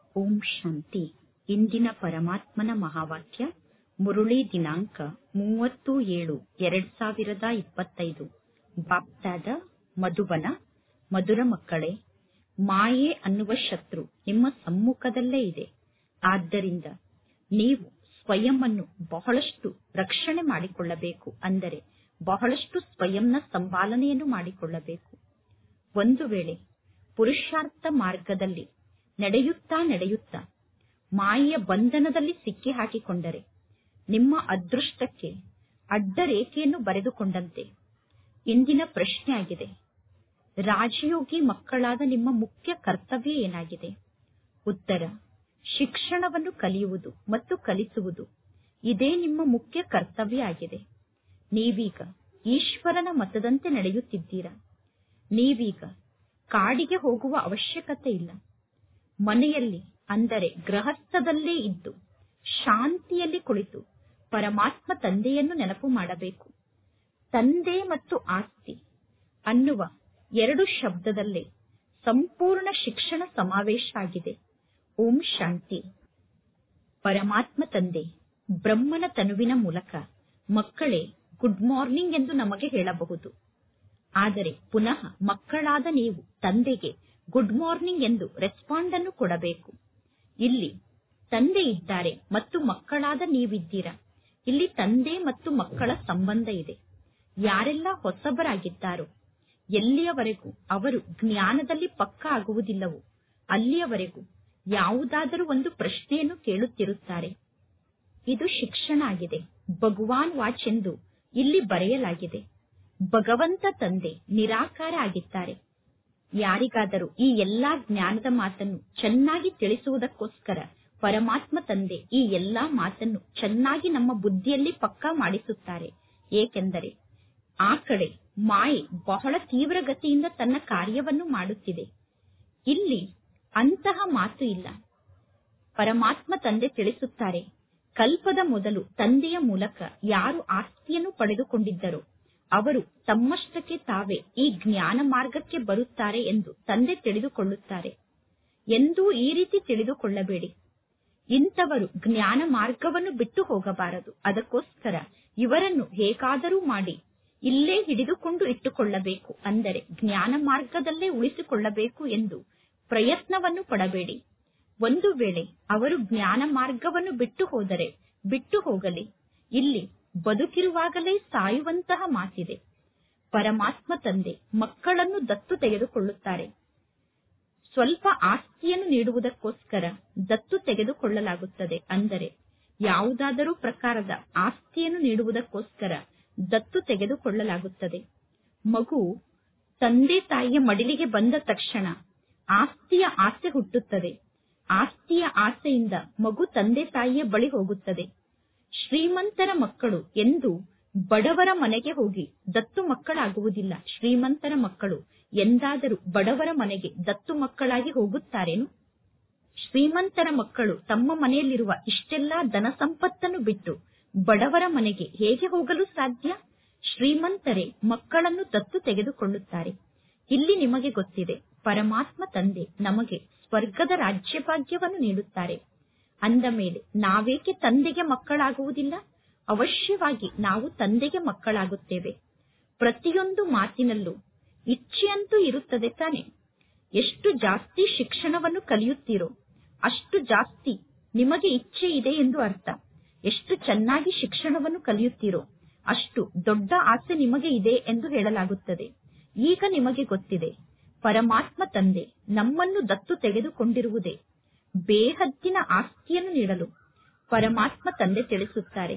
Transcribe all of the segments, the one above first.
ಓಂ ಶಾಂತಿ ಇಂದಿನ ಪರಮಾತ್ಮನ ಮಹಾವಾಕ್ಯ ಮುರುಳಿ ದಿನಾಂಕ ಮೂವತ್ತು ಏಳು ಎರಡ್ ಸಾವಿರದ ಇಪ್ಪತ್ತೈದು ಬಾಪ್ದಾದ ಮಧುಬನ ಮಧುರ ಮಕ್ಕಳೇ ಮಾಯೆ ಅನ್ನುವ ಶತ್ರು ನಿಮ್ಮ ಸಮ್ಮುಖದಲ್ಲೇ ಇದೆ ಆದ್ದರಿಂದ ನೀವು ಸ್ವಯಂ ಅನ್ನು ಬಹಳಷ್ಟು ರಕ್ಷಣೆ ಮಾಡಿಕೊಳ್ಳಬೇಕು ಅಂದರೆ ಬಹಳಷ್ಟು ಸ್ವಯಂನ ಸಂಪಾಲನೆಯನ್ನು ಮಾಡಿಕೊಳ್ಳಬೇಕು ಒಂದು ವೇಳೆ ಪುರುಷಾರ್ಥ ಮಾರ್ಗದಲ್ಲಿ ನಡೆಯುತ್ತಾ ನಡೆಯುತ್ತಾ ಮಾಯೆಯ ಬಂಧನದಲ್ಲಿ ಸಿಕ್ಕಿ ಹಾಕಿಕೊಂಡರೆ ನಿಮ್ಮ ಅದೃಷ್ಟಕ್ಕೆ ಅಡ್ಡ ರೇಖೆಯನ್ನು ಬರೆದುಕೊಂಡಂತೆ ಇಂದಿನ ಪ್ರಶ್ನೆ ಆಗಿದೆ ರಾಜಯೋಗಿ ಮಕ್ಕಳಾದ ನಿಮ್ಮ ಮುಖ್ಯ ಕರ್ತವ್ಯ ಏನಾಗಿದೆ ಉತ್ತರ ಶಿಕ್ಷಣವನ್ನು ಕಲಿಯುವುದು ಮತ್ತು ಕಲಿಸುವುದು ಇದೇ ನಿಮ್ಮ ಮುಖ್ಯ ಕರ್ತವ್ಯ ಆಗಿದೆ ನೀವೀಗ ಈಶ್ವರನ ಮತದಂತೆ ನಡೆಯುತ್ತಿದ್ದೀರಾ ನೀವೀಗ ಕಾಡಿಗೆ ಹೋಗುವ ಅವಶ್ಯಕತೆ ಇಲ್ಲ ಮನೆಯಲ್ಲಿ ಅಂದರೆ ಗೃಹಸ್ಥದಲ್ಲೇ ಇದ್ದು ಶಾಂತಿಯಲ್ಲಿ ಕುಳಿತು ಪರಮಾತ್ಮ ತಂದೆಯನ್ನು ನೆನಪು ಮಾಡಬೇಕು ತಂದೆ ಮತ್ತು ಆಸ್ತಿ ಅನ್ನುವ ಎರಡು ಶಬ್ದದಲ್ಲೇ ಸಂಪೂರ್ಣ ಶಿಕ್ಷಣ ಸಮಾವೇಶ ಆಗಿದೆ ಓಂ ಶಾಂತಿ ಪರಮಾತ್ಮ ತಂದೆ ಬ್ರಹ್ಮನ ತನುವಿನ ಮೂಲಕ ಮಕ್ಕಳೇ ಗುಡ್ ಮಾರ್ನಿಂಗ್ ಎಂದು ನಮಗೆ ಹೇಳಬಹುದು ಆದರೆ ಪುನಃ ಮಕ್ಕಳಾದ ನೀವು ತಂದೆಗೆ ಗುಡ್ ಮಾರ್ನಿಂಗ್ ಎಂದು ರೆಸ್ಪಾಂಡ್ ಅನ್ನು ಕೊಡಬೇಕು ಇಲ್ಲಿ ತಂದೆ ಇದ್ದಾರೆ ಮತ್ತು ಮಕ್ಕಳಾದ ನೀವಿದ್ದೀರಾ ಇಲ್ಲಿ ತಂದೆ ಮತ್ತು ಮಕ್ಕಳ ಸಂಬಂಧ ಇದೆ ಯಾರೆಲ್ಲ ಹೊಸಬರಾಗಿದ್ದಾರೋ ಎಲ್ಲಿಯವರೆಗೂ ಅವರು ಜ್ಞಾನದಲ್ಲಿ ಪಕ್ಕ ಆಗುವುದಿಲ್ಲವೋ ಅಲ್ಲಿಯವರೆಗೂ ಯಾವುದಾದರೂ ಒಂದು ಪ್ರಶ್ನೆಯನ್ನು ಕೇಳುತ್ತಿರುತ್ತಾರೆ ಇದು ಶಿಕ್ಷಣ ಆಗಿದೆ ಭಗವಾನ್ ವಾಚ್ ಎಂದು ಇಲ್ಲಿ ಬರೆಯಲಾಗಿದೆ ಭಗವಂತ ತಂದೆ ನಿರಾಕಾರ ಆಗಿದ್ದಾರೆ ಯಾರಿಗಾದರೂ ಈ ಎಲ್ಲಾ ಜ್ಞಾನದ ಮಾತನ್ನು ಚೆನ್ನಾಗಿ ತಿಳಿಸುವುದಕ್ಕೋಸ್ಕರ ಪರಮಾತ್ಮ ತಂದೆ ಈ ಎಲ್ಲಾ ಮಾತನ್ನು ಚೆನ್ನಾಗಿ ನಮ್ಮ ಬುದ್ಧಿಯಲ್ಲಿ ಪಕ್ಕಾ ಮಾಡಿಸುತ್ತಾರೆ ಏಕೆಂದರೆ ಆ ಕಡೆ ಮಾಯೆ ಬಹಳ ತೀವ್ರಗತಿಯಿಂದ ತನ್ನ ಕಾರ್ಯವನ್ನು ಮಾಡುತ್ತಿದೆ ಇಲ್ಲಿ ಅಂತಹ ಮಾತು ಇಲ್ಲ ಪರಮಾತ್ಮ ತಂದೆ ತಿಳಿಸುತ್ತಾರೆ ಕಲ್ಪದ ಮೊದಲು ತಂದೆಯ ಮೂಲಕ ಯಾರು ಆಸ್ತಿಯನ್ನು ಪಡೆದುಕೊಂಡಿದ್ದರೋ ಅವರು ತಮ್ಮಷ್ಟಕ್ಕೆ ತಾವೇ ಈ ಜ್ಞಾನ ಮಾರ್ಗಕ್ಕೆ ಬರುತ್ತಾರೆ ಎಂದು ತಂದೆ ತಿಳಿದುಕೊಳ್ಳುತ್ತಾರೆ ಎಂದೂ ಈ ರೀತಿ ತಿಳಿದುಕೊಳ್ಳಬೇಡಿ ಇಂಥವರು ಜ್ಞಾನ ಮಾರ್ಗವನ್ನು ಬಿಟ್ಟು ಹೋಗಬಾರದು ಅದಕ್ಕೋಸ್ಕರ ಇವರನ್ನು ಹೇಗಾದರೂ ಮಾಡಿ ಇಲ್ಲೇ ಹಿಡಿದುಕೊಂಡು ಇಟ್ಟುಕೊಳ್ಳಬೇಕು ಅಂದರೆ ಜ್ಞಾನ ಮಾರ್ಗದಲ್ಲೇ ಉಳಿಸಿಕೊಳ್ಳಬೇಕು ಎಂದು ಪ್ರಯತ್ನವನ್ನು ಪಡಬೇಡಿ ಒಂದು ವೇಳೆ ಅವರು ಜ್ಞಾನ ಮಾರ್ಗವನ್ನು ಬಿಟ್ಟು ಹೋದರೆ ಬಿಟ್ಟು ಹೋಗಲಿ ಇಲ್ಲಿ ಬದುಕಿರುವಾಗಲೇ ಸಾಯುವಂತಹ ಮಾತಿದೆ ಪರಮಾತ್ಮ ತಂದೆ ಮಕ್ಕಳನ್ನು ದತ್ತು ತೆಗೆದುಕೊಳ್ಳುತ್ತಾರೆ ಸ್ವಲ್ಪ ಆಸ್ತಿಯನ್ನು ನೀಡುವುದಕ್ಕೋಸ್ಕರ ದತ್ತು ತೆಗೆದುಕೊಳ್ಳಲಾಗುತ್ತದೆ ಅಂದರೆ ಯಾವುದಾದರೂ ಪ್ರಕಾರದ ಆಸ್ತಿಯನ್ನು ನೀಡುವುದಕ್ಕೋಸ್ಕರ ದತ್ತು ತೆಗೆದುಕೊಳ್ಳಲಾಗುತ್ತದೆ ಮಗು ತಂದೆ ತಾಯಿಯ ಮಡಿಲಿಗೆ ಬಂದ ತಕ್ಷಣ ಆಸ್ತಿಯ ಆಸೆ ಹುಟ್ಟುತ್ತದೆ ಆಸ್ತಿಯ ಆಸೆಯಿಂದ ಮಗು ತಂದೆ ತಾಯಿಯ ಬಳಿ ಹೋಗುತ್ತದೆ ಶ್ರೀಮಂತರ ಮಕ್ಕಳು ಎಂದು ಬಡವರ ಮನೆಗೆ ಹೋಗಿ ದತ್ತು ಮಕ್ಕಳಾಗುವುದಿಲ್ಲ ಶ್ರೀಮಂತರ ಮಕ್ಕಳು ಎಂದಾದರೂ ಬಡವರ ಮನೆಗೆ ದತ್ತು ಮಕ್ಕಳಾಗಿ ಹೋಗುತ್ತಾರೇನು ಶ್ರೀಮಂತರ ಮಕ್ಕಳು ತಮ್ಮ ಮನೆಯಲ್ಲಿರುವ ಇಷ್ಟೆಲ್ಲಾ ಧನ ಸಂಪತ್ತನ್ನು ಬಿಟ್ಟು ಬಡವರ ಮನೆಗೆ ಹೇಗೆ ಹೋಗಲು ಸಾಧ್ಯ ಶ್ರೀಮಂತರೇ ಮಕ್ಕಳನ್ನು ದತ್ತು ತೆಗೆದುಕೊಳ್ಳುತ್ತಾರೆ ಇಲ್ಲಿ ನಿಮಗೆ ಗೊತ್ತಿದೆ ಪರಮಾತ್ಮ ತಂದೆ ನಮಗೆ ಸ್ವರ್ಗದ ರಾಜ್ಯಭಾಗ್ಯವನ್ನು ನೀಡುತ್ತಾರೆ ಅಂದ ಮೇಲೆ ನಾವೇಕೆ ತಂದೆಗೆ ಮಕ್ಕಳಾಗುವುದಿಲ್ಲ ಅವಶ್ಯವಾಗಿ ನಾವು ತಂದೆಗೆ ಮಕ್ಕಳಾಗುತ್ತೇವೆ ಪ್ರತಿಯೊಂದು ಮಾತಿನಲ್ಲೂ ಇಚ್ಛೆಯಂತೂ ಇರುತ್ತದೆ ತಾನೆ ಎಷ್ಟು ಜಾಸ್ತಿ ಶಿಕ್ಷಣವನ್ನು ಕಲಿಯುತ್ತೀರೋ ಅಷ್ಟು ಜಾಸ್ತಿ ನಿಮಗೆ ಇಚ್ಛೆ ಇದೆ ಎಂದು ಅರ್ಥ ಎಷ್ಟು ಚೆನ್ನಾಗಿ ಶಿಕ್ಷಣವನ್ನು ಕಲಿಯುತ್ತೀರೋ ಅಷ್ಟು ದೊಡ್ಡ ಆಸೆ ನಿಮಗೆ ಇದೆ ಎಂದು ಹೇಳಲಾಗುತ್ತದೆ ಈಗ ನಿಮಗೆ ಗೊತ್ತಿದೆ ಪರಮಾತ್ಮ ತಂದೆ ನಮ್ಮನ್ನು ದತ್ತು ತೆಗೆದುಕೊಂಡಿರುವುದೇ ಬೇಹದ್ದಿನ ಆಸ್ತಿಯನ್ನು ನೀಡಲು ಪರಮಾತ್ಮ ತಂದೆ ತಿಳಿಸುತ್ತಾರೆ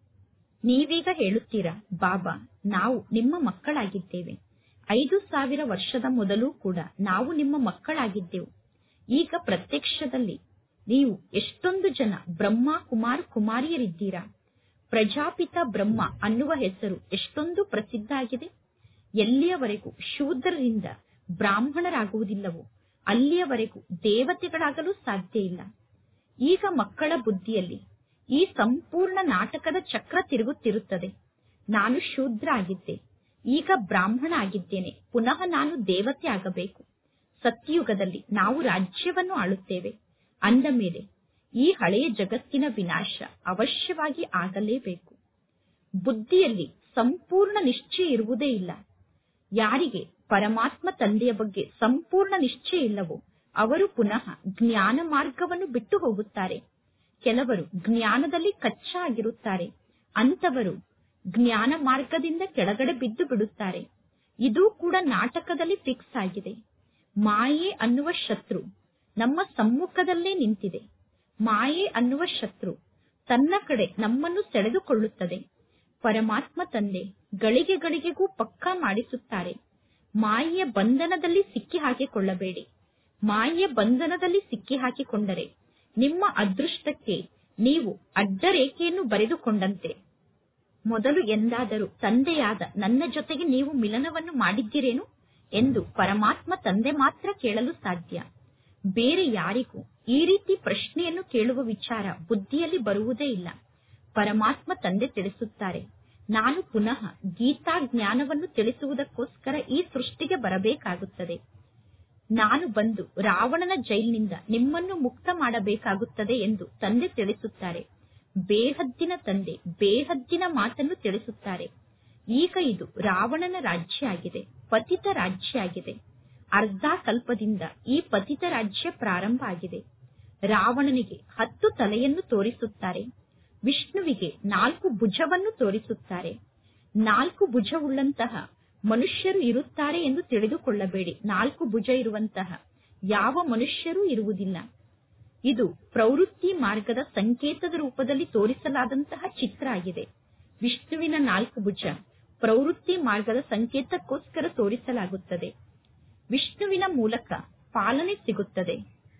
ನೀವೀಗ ಹೇಳುತ್ತೀರಾ ಬಾಬಾ ನಾವು ನಿಮ್ಮ ಮಕ್ಕಳಾಗಿದ್ದೇವೆ ಐದು ಸಾವಿರ ವರ್ಷದ ಮೊದಲು ಕೂಡ ನಾವು ನಿಮ್ಮ ಮಕ್ಕಳಾಗಿದ್ದೆವು ಈಗ ಪ್ರತ್ಯಕ್ಷದಲ್ಲಿ ನೀವು ಎಷ್ಟೊಂದು ಜನ ಬ್ರಹ್ಮ ಕುಮಾರ್ ಕುಮಾರಿಯರಿದ್ದೀರಾ ಪ್ರಜಾಪಿತ ಬ್ರಹ್ಮ ಅನ್ನುವ ಹೆಸರು ಎಷ್ಟೊಂದು ಪ್ರಸಿದ್ಧ ಆಗಿದೆ ಎಲ್ಲಿಯವರೆಗೂ ಶೂದ್ರರಿಂದ ಬ್ರಾಹ್ಮಣರಾಗುವುದಿಲ್ಲವೋ ಅಲ್ಲಿಯವರೆಗೂ ದೇವತೆಗಳಾಗಲು ಸಾಧ್ಯ ಇಲ್ಲ ಈಗ ಮಕ್ಕಳ ಬುದ್ಧಿಯಲ್ಲಿ ಈ ಸಂಪೂರ್ಣ ನಾಟಕದ ಚಕ್ರ ತಿರುಗುತ್ತಿರುತ್ತದೆ ನಾನು ಶೂದ್ರ ಆಗಿದ್ದೆ ಈಗ ಬ್ರಾಹ್ಮಣ ಆಗಿದ್ದೇನೆ ಪುನಃ ನಾನು ದೇವತೆ ಆಗಬೇಕು ಸತ್ಯಯುಗದಲ್ಲಿ ನಾವು ರಾಜ್ಯವನ್ನು ಆಳುತ್ತೇವೆ ಅಂದ ಮೇಲೆ ಈ ಹಳೆಯ ಜಗತ್ತಿನ ವಿನಾಶ ಅವಶ್ಯವಾಗಿ ಆಗಲೇಬೇಕು ಬುದ್ಧಿಯಲ್ಲಿ ಸಂಪೂರ್ಣ ನಿಶ್ಚಯ ಇರುವುದೇ ಇಲ್ಲ ಯಾರಿಗೆ ಪರಮಾತ್ಮ ತಂದೆಯ ಬಗ್ಗೆ ಸಂಪೂರ್ಣ ನಿಶ್ಚಯ ಇಲ್ಲವೋ ಅವರು ಪುನಃ ಜ್ಞಾನ ಮಾರ್ಗವನ್ನು ಬಿಟ್ಟು ಹೋಗುತ್ತಾರೆ ಕೆಲವರು ಜ್ಞಾನದಲ್ಲಿ ಕಚ್ಚಾ ಆಗಿರುತ್ತಾರೆ ಅಂತವರು ಜ್ಞಾನ ಮಾರ್ಗದಿಂದ ಕೆಳಗಡೆ ಬಿದ್ದು ಬಿಡುತ್ತಾರೆ ಇದು ಕೂಡ ನಾಟಕದಲ್ಲಿ ಫಿಕ್ಸ್ ಆಗಿದೆ ಮಾಯೆ ಅನ್ನುವ ಶತ್ರು ನಮ್ಮ ಸಮ್ಮುಖದಲ್ಲೇ ನಿಂತಿದೆ ಮಾಯೆ ಅನ್ನುವ ಶತ್ರು ತನ್ನ ಕಡೆ ನಮ್ಮನ್ನು ಸೆಳೆದುಕೊಳ್ಳುತ್ತದೆ ಪರಮಾತ್ಮ ತಂದೆ ಗಳಿಗೆ ಗಳಿಗೆಗೂ ಪಕ್ಕಾ ಮಾಡಿಸುತ್ತಾರೆ ಮಾಯೆಯ ಬಂಧನದಲ್ಲಿ ಸಿಕ್ಕಿ ಹಾಕಿಕೊಳ್ಳಬೇಡಿ ಮಾಯೆಯ ಬಂಧನದಲ್ಲಿ ಸಿಕ್ಕಿ ಹಾಕಿಕೊಂಡರೆ ನಿಮ್ಮ ಅದೃಷ್ಟಕ್ಕೆ ನೀವು ಅಡ್ಡರೇಖೆಯನ್ನು ಬರೆದುಕೊಂಡಂತೆ ಮೊದಲು ಎಂದಾದರೂ ತಂದೆಯಾದ ನನ್ನ ಜೊತೆಗೆ ನೀವು ಮಿಲನವನ್ನು ಮಾಡಿದ್ದೀರೇನು ಎಂದು ಪರಮಾತ್ಮ ತಂದೆ ಮಾತ್ರ ಕೇಳಲು ಸಾಧ್ಯ ಬೇರೆ ಯಾರಿಗೂ ಈ ರೀತಿ ಪ್ರಶ್ನೆಯನ್ನು ಕೇಳುವ ವಿಚಾರ ಬುದ್ಧಿಯಲ್ಲಿ ಬರುವುದೇ ಇಲ್ಲ ಪರಮಾತ್ಮ ತಂದೆ ತಿಳಿಸುತ್ತಾರೆ ನಾನು ಪುನಃ ಗೀತಾ ಜ್ಞಾನವನ್ನು ತಿಳಿಸುವುದಕ್ಕೋಸ್ಕರ ಈ ಸೃಷ್ಟಿಗೆ ಬರಬೇಕಾಗುತ್ತದೆ ನಾನು ಬಂದು ರಾವಣನ ಜೈಲಿನಿಂದ ನಿಮ್ಮನ್ನು ಮುಕ್ತ ಮಾಡಬೇಕಾಗುತ್ತದೆ ಎಂದು ತಂದೆ ತಿಳಿಸುತ್ತಾರೆ ಬೇಹದ್ದಿನ ತಂದೆ ಬೇಹದ್ದಿನ ಮಾತನ್ನು ತಿಳಿಸುತ್ತಾರೆ ಈಗ ಇದು ರಾವಣನ ರಾಜ್ಯ ಆಗಿದೆ ಪತಿತ ರಾಜ್ಯ ಆಗಿದೆ ಅರ್ಧ ಕಲ್ಪದಿಂದ ಈ ಪತಿತ ರಾಜ್ಯ ಪ್ರಾರಂಭ ಆಗಿದೆ ರಾವಣನಿಗೆ ಹತ್ತು ತಲೆಯನ್ನು ತೋರಿಸುತ್ತಾರೆ ವಿಷ್ಣುವಿಗೆ ನಾಲ್ಕು ಭುಜವನ್ನು ತೋರಿಸುತ್ತಾರೆ ನಾಲ್ಕು ಭುಜವುಳ್ಳಂತಹ ಮನುಷ್ಯರು ಇರುತ್ತಾರೆ ಎಂದು ತಿಳಿದುಕೊಳ್ಳಬೇಡಿ ನಾಲ್ಕು ಭುಜ ಇರುವಂತಹ ಯಾವ ಮನುಷ್ಯರೂ ಇರುವುದಿಲ್ಲ ಇದು ಪ್ರವೃತ್ತಿ ಮಾರ್ಗದ ಸಂಕೇತದ ರೂಪದಲ್ಲಿ ತೋರಿಸಲಾದಂತಹ ಚಿತ್ರ ಆಗಿದೆ ವಿಷ್ಣುವಿನ ನಾಲ್ಕು ಭುಜ ಪ್ರವೃತ್ತಿ ಮಾರ್ಗದ ಸಂಕೇತಕ್ಕೋಸ್ಕರ ತೋರಿಸಲಾಗುತ್ತದೆ ವಿಷ್ಣುವಿನ ಮೂಲಕ ಪಾಲನೆ ಸಿಗುತ್ತದೆ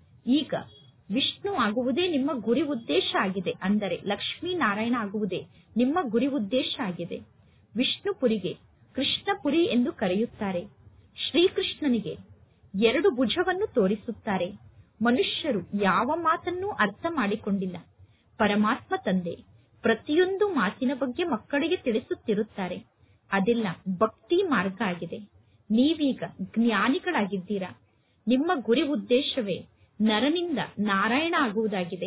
ಈಗ ವಿಷ್ಣು ಆಗುವುದೇ ನಿಮ್ಮ ಗುರಿ ಉದ್ದೇಶ ಆಗಿದೆ ಅಂದರೆ ಲಕ್ಷ್ಮೀ ನಾರಾಯಣ ಆಗುವುದೇ ನಿಮ್ಮ ಗುರಿ ಉದ್ದೇಶ ಆಗಿದೆ ವಿಷ್ಣುಪುರಿಗೆ ಕೃಷ್ಣಪುರಿ ಎಂದು ಕರೆಯುತ್ತಾರೆ ಶ್ರೀಕೃಷ್ಣನಿಗೆ ಎರಡು ಭುಜವನ್ನು ತೋರಿಸುತ್ತಾರೆ ಮನುಷ್ಯರು ಯಾವ ಮಾತನ್ನೂ ಅರ್ಥ ಮಾಡಿಕೊಂಡಿಲ್ಲ ಪರಮಾತ್ಮ ತಂದೆ ಪ್ರತಿಯೊಂದು ಮಾತಿನ ಬಗ್ಗೆ ಮಕ್ಕಳಿಗೆ ತಿಳಿಸುತ್ತಿರುತ್ತಾರೆ ಅದೆಲ್ಲ ಭಕ್ತಿ ಮಾರ್ಗ ಆಗಿದೆ ನೀವೀಗ ಜ್ಞಾನಿಗಳಾಗಿದ್ದೀರಾ ನಿಮ್ಮ ಗುರಿ ಉದ್ದೇಶವೇ ನರನಿಂದ ನಾರಾಯಣ ಆಗುವುದಾಗಿದೆ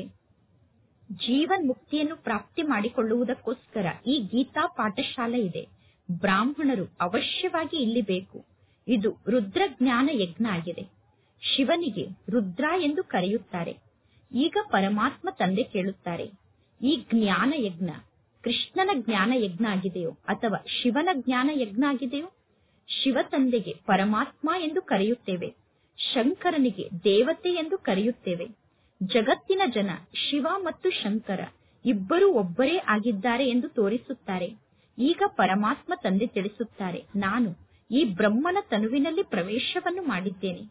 ಜೀವನ್ ಮುಕ್ತಿಯನ್ನು ಪ್ರಾಪ್ತಿ ಮಾಡಿಕೊಳ್ಳುವುದಕ್ಕೋಸ್ಕರ ಈ ಗೀತಾ ಪಾಠಶಾಲೆ ಇದೆ ಬ್ರಾಹ್ಮಣರು ಅವಶ್ಯವಾಗಿ ಇಲ್ಲಿ ಬೇಕು ಇದು ರುದ್ರ ಜ್ಞಾನ ಯಜ್ಞ ಆಗಿದೆ ಶಿವನಿಗೆ ರುದ್ರ ಎಂದು ಕರೆಯುತ್ತಾರೆ ಈಗ ಪರಮಾತ್ಮ ತಂದೆ ಕೇಳುತ್ತಾರೆ ಈ ಜ್ಞಾನ ಯಜ್ಞ ಕೃಷ್ಣನ ಜ್ಞಾನ ಯಜ್ಞ ಆಗಿದೆಯೋ ಅಥವಾ ಶಿವನ ಜ್ಞಾನ ಯಜ್ಞ ಆಗಿದೆಯೋ ಶಿವ ತಂದೆಗೆ ಪರಮಾತ್ಮ ಎಂದು ಕರೆಯುತ್ತೇವೆ ಶಂಕರನಿಗೆ ದೇವತೆ ಎಂದು ಕರೆಯುತ್ತೇವೆ ಜಗತ್ತಿನ ಜನ ಶಿವ ಮತ್ತು ಶಂಕರ ಇಬ್ಬರೂ ಒಬ್ಬರೇ ಆಗಿದ್ದಾರೆ ಎಂದು ತೋರಿಸುತ್ತಾರೆ ಈಗ ಪರಮಾತ್ಮ ತಂದೆ ತಿಳಿಸುತ್ತಾರೆ ನಾನು ಈ ಬ್ರಹ್ಮನ ತನುವಿನಲ್ಲಿ ಪ್ರವೇಶವನ್ನು ಮಾಡಿದ್ದೇನೆ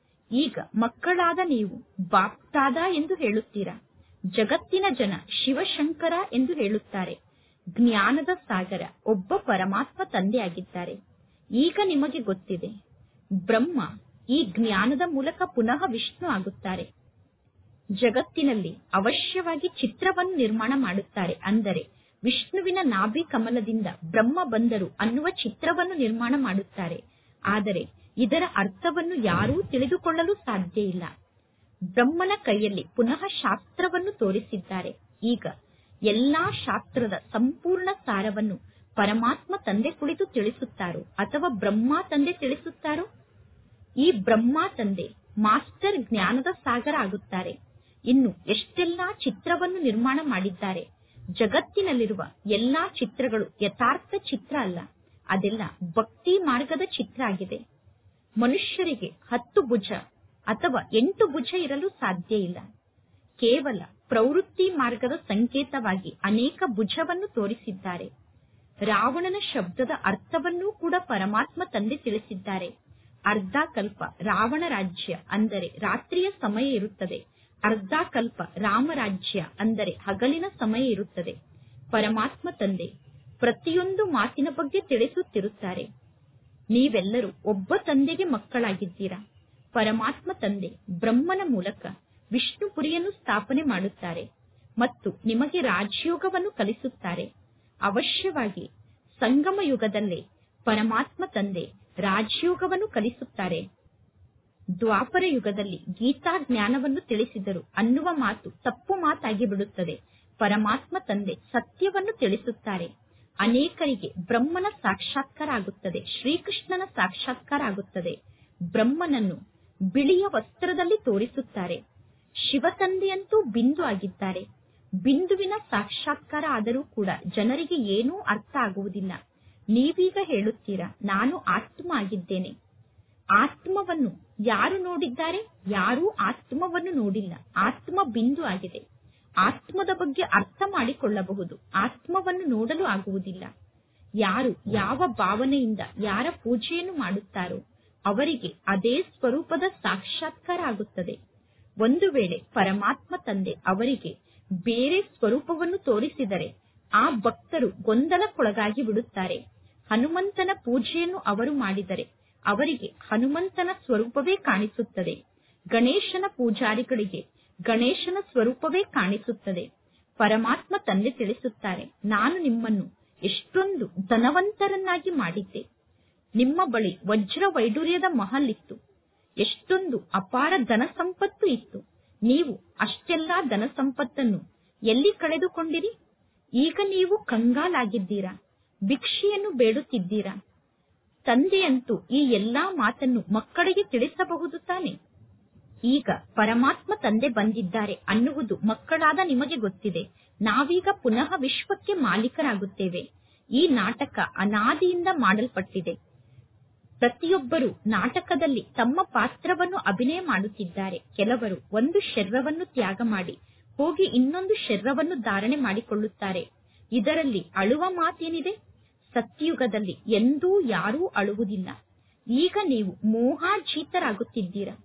ಈಗ ಮಕ್ಕಳಾದ ನೀವು ಬಾಪ್ತಾದ ಎಂದು ಹೇಳುತ್ತೀರಾ ಜಗತ್ತಿನ ಜನ ಶಿವಶಂಕರ ಎಂದು ಹೇಳುತ್ತಾರೆ ಜ್ಞಾನದ ಸಾಗರ ಒಬ್ಬ ಪರಮಾತ್ಮ ತಂದೆಯಾಗಿದ್ದಾರೆ ಈಗ ನಿಮಗೆ ಗೊತ್ತಿದೆ ಬ್ರಹ್ಮ ಈ ಜ್ಞಾನದ ಮೂಲಕ ಪುನಃ ವಿಷ್ಣು ಆಗುತ್ತಾರೆ ಜಗತ್ತಿನಲ್ಲಿ ಅವಶ್ಯವಾಗಿ ಚಿತ್ರವನ್ನು ನಿರ್ಮಾಣ ಮಾಡುತ್ತಾರೆ ಅಂದರೆ ವಿಷ್ಣುವಿನ ನಾಭಿ ಕಮಲದಿಂದ ಬ್ರಹ್ಮ ಬಂದರು ಅನ್ನುವ ಚಿತ್ರವನ್ನು ನಿರ್ಮಾಣ ಮಾಡುತ್ತಾರೆ ಆದರೆ ಇದರ ಅರ್ಥವನ್ನು ಯಾರೂ ತಿಳಿದುಕೊಳ್ಳಲು ಸಾಧ್ಯ ಇಲ್ಲ ಬ್ರಹ್ಮನ ಕೈಯಲ್ಲಿ ಪುನಃ ಶಾಸ್ತ್ರವನ್ನು ತೋರಿಸಿದ್ದಾರೆ ಈಗ ಎಲ್ಲಾ ಶಾಸ್ತ್ರದ ಸಂಪೂರ್ಣ ಸಾರವನ್ನು ಪರಮಾತ್ಮ ತಂದೆ ಕುಳಿತು ತಿಳಿಸುತ್ತಾರೋ ಅಥವಾ ಬ್ರಹ್ಮ ತಂದೆ ತಿಳಿಸುತ್ತಾರೋ ಈ ಬ್ರಹ್ಮ ತಂದೆ ಮಾಸ್ಟರ್ ಜ್ಞಾನದ ಸಾಗರ ಆಗುತ್ತಾರೆ ಇನ್ನು ಎಷ್ಟೆಲ್ಲಾ ಚಿತ್ರವನ್ನು ನಿರ್ಮಾಣ ಮಾಡಿದ್ದಾರೆ ಜಗತ್ತಿನಲ್ಲಿರುವ ಎಲ್ಲಾ ಚಿತ್ರಗಳು ಯಥಾರ್ಥ ಚಿತ್ರ ಅಲ್ಲ ಅದೆಲ್ಲ ಭಕ್ತಿ ಮಾರ್ಗದ ಚಿತ್ರ ಆಗಿದೆ ಮನುಷ್ಯರಿಗೆ ಹತ್ತು ಭುಜ ಅಥವಾ ಎಂಟು ಭುಜ ಇರಲು ಸಾಧ್ಯ ಇಲ್ಲ ಕೇವಲ ಪ್ರವೃತ್ತಿ ಮಾರ್ಗದ ಸಂಕೇತವಾಗಿ ಅನೇಕ ಭುಜವನ್ನು ತೋರಿಸಿದ್ದಾರೆ ರಾವಣನ ಶಬ್ದದ ಅರ್ಥವನ್ನೂ ಕೂಡ ಪರಮಾತ್ಮ ತಂದೆ ತಿಳಿಸಿದ್ದಾರೆ ಅರ್ಧ ಕಲ್ಪ ರಾವಣ ರಾಜ್ಯ ಅಂದರೆ ರಾತ್ರಿಯ ಸಮಯ ಇರುತ್ತದೆ ಅರ್ಧ ಕಲ್ಪ ರಾಮರಾಜ್ಯ ಅಂದರೆ ಹಗಲಿನ ಸಮಯ ಇರುತ್ತದೆ ಪರಮಾತ್ಮ ತಂದೆ ಪ್ರತಿಯೊಂದು ಮಾತಿನ ಬಗ್ಗೆ ತಿಳಿಸುತ್ತಿರುತ್ತಾರೆ ನೀವೆಲ್ಲರೂ ಒಬ್ಬ ತಂದೆಗೆ ಮಕ್ಕಳಾಗಿದ್ದೀರಾ ಪರಮಾತ್ಮ ತಂದೆ ಬ್ರಹ್ಮನ ಮೂಲಕ ವಿಷ್ಣುಪುರಿಯನ್ನು ಸ್ಥಾಪನೆ ಮಾಡುತ್ತಾರೆ ಮತ್ತು ನಿಮಗೆ ರಾಜಯೋಗವನ್ನು ಕಲಿಸುತ್ತಾರೆ ಅವಶ್ಯವಾಗಿ ಸಂಗಮ ಯುಗದಲ್ಲೇ ಪರಮಾತ್ಮ ತಂದೆ ರಾಜಯೋಗವನ್ನು ಕಲಿಸುತ್ತಾರೆ ದ್ವಾಪರ ಯುಗದಲ್ಲಿ ಗೀತಾ ಜ್ಞಾನವನ್ನು ತಿಳಿಸಿದರು ಅನ್ನುವ ಮಾತು ತಪ್ಪು ಮಾತಾಗಿ ಬಿಡುತ್ತದೆ ಪರಮಾತ್ಮ ತಂದೆ ಸತ್ಯವನ್ನು ತಿಳಿಸುತ್ತಾರೆ ಅನೇಕರಿಗೆ ಬ್ರಹ್ಮನ ಸಾಕ್ಷಾತ್ಕಾರ ಆಗುತ್ತದೆ ಶ್ರೀಕೃಷ್ಣನ ಸಾಕ್ಷಾತ್ಕಾರ ಆಗುತ್ತದೆ ಬ್ರಹ್ಮನನ್ನು ಬಿಳಿಯ ವಸ್ತ್ರದಲ್ಲಿ ತೋರಿಸುತ್ತಾರೆ ಶಿವ ತಂದೆಯಂತೂ ಬಿಂದು ಆಗಿದ್ದಾರೆ ಬಿಂದುವಿನ ಸಾಕ್ಷಾತ್ಕಾರ ಆದರೂ ಕೂಡ ಜನರಿಗೆ ಏನೂ ಅರ್ಥ ಆಗುವುದಿಲ್ಲ ನೀವೀಗ ಹೇಳುತ್ತೀರಾ ನಾನು ಆತ್ಮ ಆಗಿದ್ದೇನೆ ಆತ್ಮವನ್ನು ಯಾರು ನೋಡಿದ್ದಾರೆ ಯಾರೂ ಆತ್ಮವನ್ನು ನೋಡಿಲ್ಲ ಆತ್ಮ ಬಿಂದು ಆಗಿದೆ ಆತ್ಮದ ಬಗ್ಗೆ ಅರ್ಥ ಮಾಡಿಕೊಳ್ಳಬಹುದು ಆತ್ಮವನ್ನು ನೋಡಲು ಆಗುವುದಿಲ್ಲ ಯಾರು ಯಾವ ಭಾವನೆಯಿಂದ ಯಾರ ಪೂಜೆಯನ್ನು ಮಾಡುತ್ತಾರೋ ಅವರಿಗೆ ಅದೇ ಸ್ವರೂಪದ ಸಾಕ್ಷಾತ್ಕಾರ ಆಗುತ್ತದೆ ಒಂದು ವೇಳೆ ಪರಮಾತ್ಮ ತಂದೆ ಅವರಿಗೆ ಬೇರೆ ಸ್ವರೂಪವನ್ನು ತೋರಿಸಿದರೆ ಆ ಭಕ್ತರು ಗೊಂದಲಕ್ಕೊಳಗಾಗಿ ಬಿಡುತ್ತಾರೆ ಹನುಮಂತನ ಪೂಜೆಯನ್ನು ಅವರು ಮಾಡಿದರೆ ಅವರಿಗೆ ಹನುಮಂತನ ಸ್ವರೂಪವೇ ಕಾಣಿಸುತ್ತದೆ ಗಣೇಶನ ಪೂಜಾರಿಗಳಿಗೆ ಗಣೇಶನ ಸ್ವರೂಪವೇ ಕಾಣಿಸುತ್ತದೆ ಪರಮಾತ್ಮ ತಂದೆ ತಿಳಿಸುತ್ತಾರೆ ನಾನು ನಿಮ್ಮನ್ನು ಎಷ್ಟೊಂದು ಧನವಂತರನ್ನಾಗಿ ಮಾಡಿದ್ದೆ ನಿಮ್ಮ ಬಳಿ ವಜ್ರ ವೈಡೂರ್ಯದ ಮಹಲ್ ಇತ್ತು ಎಷ್ಟೊಂದು ಅಪಾರ ಧನ ಸಂಪತ್ತು ಇತ್ತು ನೀವು ಅಷ್ಟೆಲ್ಲಾ ಧನ ಸಂಪತ್ತನ್ನು ಎಲ್ಲಿ ಕಳೆದುಕೊಂಡಿರಿ ಈಗ ನೀವು ಕಂಗಾಲಾಗಿದ್ದೀರಾ ಭಿಕ್ಷೆಯನ್ನು ಬೇಡುತ್ತಿದ್ದೀರಾ ತಂದೆಯಂತೂ ಈ ಎಲ್ಲಾ ಮಾತನ್ನು ಮಕ್ಕಳಿಗೆ ತಿಳಿಸಬಹುದು ತಾನೆ ಈಗ ಪರಮಾತ್ಮ ತಂದೆ ಬಂದಿದ್ದಾರೆ ಅನ್ನುವುದು ಮಕ್ಕಳಾದ ನಿಮಗೆ ಗೊತ್ತಿದೆ ನಾವೀಗ ಪುನಃ ವಿಶ್ವಕ್ಕೆ ಮಾಲೀಕರಾಗುತ್ತೇವೆ ಈ ನಾಟಕ ಅನಾದಿಯಿಂದ ಮಾಡಲ್ಪಟ್ಟಿದೆ ಪ್ರತಿಯೊಬ್ಬರು ನಾಟಕದಲ್ಲಿ ತಮ್ಮ ಪಾತ್ರವನ್ನು ಅಭಿನಯ ಮಾಡುತ್ತಿದ್ದಾರೆ ಕೆಲವರು ಒಂದು ಶರೀರವನ್ನು ತ್ಯಾಗ ಮಾಡಿ ಹೋಗಿ ಇನ್ನೊಂದು ಶರೀರವನ್ನು ಧಾರಣೆ ಮಾಡಿಕೊಳ್ಳುತ್ತಾರೆ ಇದರಲ್ಲಿ ಅಳುವ ಮಾತೇನಿದೆ ಸತ್ಯಯುಗದಲ್ಲಿ ಎಂದೂ ಯಾರೂ ಅಳುವುದಿಲ್ಲ ಈಗ ನೀವು ಮೋಹಾಜೀತರಾಗುತ್ತಿದ್ದೀರಾ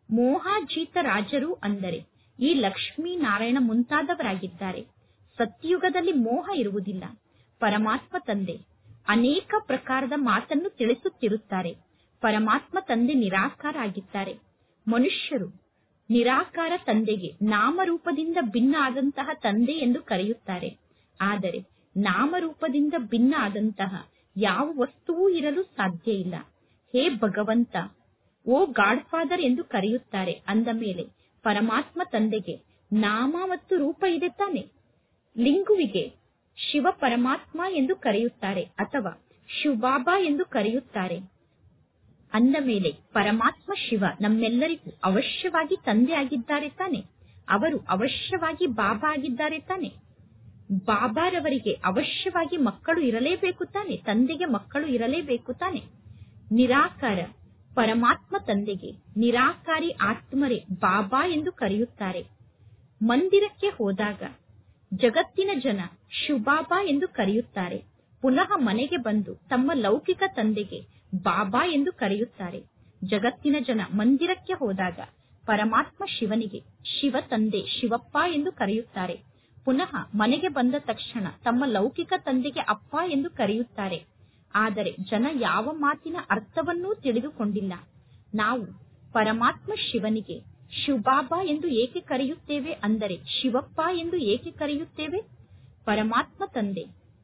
ಮೋಹಾಜೀತ ರಾಜರು ಅಂದರೆ ಈ ಲಕ್ಷ್ಮೀ ನಾರಾಯಣ ಮುಂತಾದವರಾಗಿದ್ದಾರೆ ಸತ್ಯಯುಗದಲ್ಲಿ ಮೋಹ ಇರುವುದಿಲ್ಲ ಪರಮಾತ್ಮ ತಂದೆ ಅನೇಕ ಪ್ರಕಾರದ ಮಾತನ್ನು ತಿಳಿಸುತ್ತಿರುತ್ತಾರೆ ಪರಮಾತ್ಮ ತಂದೆ ನಿರಾಕಾರ ಆಗಿದ್ದಾರೆ ಮನುಷ್ಯರು ನಿರಾಕಾರ ತಂದೆಗೆ ನಾಮರೂಪದಿಂದ ಭಿನ್ನ ಆದಂತಹ ತಂದೆ ಎಂದು ಕರೆಯುತ್ತಾರೆ ಆದರೆ ನಾಮರೂಪದಿಂದ ಭಿನ್ನ ಆದಂತಹ ಯಾವ ವಸ್ತುವೂ ಇರಲು ಸಾಧ್ಯ ಇಲ್ಲ ಹೇ ಭಗವಂತ ಓ ಗಾಡ್ ಫಾದರ್ ಎಂದು ಕರೆಯುತ್ತಾರೆ ಅಂದ ಮೇಲೆ ಪರಮಾತ್ಮ ತಂದೆಗೆ ನಾಮ ಮತ್ತು ರೂಪ ಇದೆ ತಾನೆ ಲಿಂಗುವಿಗೆ ಶಿವ ಪರಮಾತ್ಮ ಎಂದು ಕರೆಯುತ್ತಾರೆ ಅಥವಾ ಶಿವಬಾಬಾ ಎಂದು ಕರೆಯುತ್ತಾರೆ ಅಂದ ಮೇಲೆ ಪರಮಾತ್ಮ ಶಿವ ನಮ್ಮೆಲ್ಲರಿಗೂ ಅವಶ್ಯವಾಗಿ ತಂದೆ ಆಗಿದ್ದಾರೆ ತಾನೆ ಅವರು ಅವಶ್ಯವಾಗಿ ಬಾಬಾ ಆಗಿದ್ದಾರೆ ತಾನೆ ಬಾಬಾರವರಿಗೆ ಅವಶ್ಯವಾಗಿ ಮಕ್ಕಳು ಇರಲೇಬೇಕು ತಾನೆ ತಂದೆಗೆ ಮಕ್ಕಳು ಇರಲೇಬೇಕು ತಾನೆ ನಿರಾಕಾರ ಪರಮಾತ್ಮ ತಂದೆಗೆ ನಿರಾಕಾರಿ ಆತ್ಮರೇ ಬಾಬಾ ಎಂದು ಕರೆಯುತ್ತಾರೆ ಮಂದಿರಕ್ಕೆ ಹೋದಾಗ ಜಗತ್ತಿನ ಜನ ಶುಬಾಬಾ ಎಂದು ಕರೆಯುತ್ತಾರೆ ಪುನಃ ಮನೆಗೆ ಬಂದು ತಮ್ಮ ಲೌಕಿಕ ತಂದೆಗೆ ಬಾಬಾ ಎಂದು ಕರೆಯುತ್ತಾರೆ ಜಗತ್ತಿನ ಜನ ಮಂದಿರಕ್ಕೆ ಹೋದಾಗ ಪರಮಾತ್ಮ ಶಿವನಿಗೆ ಶಿವ ತಂದೆ ಶಿವಪ್ಪ ಎಂದು ಕರೆಯುತ್ತಾರೆ ಪುನಃ ಮನೆಗೆ ಬಂದ ತಕ್ಷಣ ತಮ್ಮ ಲೌಕಿಕ ತಂದೆಗೆ ಅಪ್ಪ ಎಂದು ಕರೆಯುತ್ತಾರೆ ಆದರೆ ಜನ ಯಾವ ಮಾತಿನ ಅರ್ಥವನ್ನೂ ತಿಳಿದುಕೊಂಡಿಲ್ಲ ನಾವು ಪರಮಾತ್ಮ ಶಿವನಿಗೆ ಶಿವಬಾಬಾ ಎಂದು ಏಕೆ ಕರೆಯುತ್ತೇವೆ ಅಂದರೆ ಶಿವಪ್ಪ ಎಂದು ಏಕೆ ಕರೆಯುತ್ತೇವೆ ಪರಮಾತ್ಮ ತಂದೆ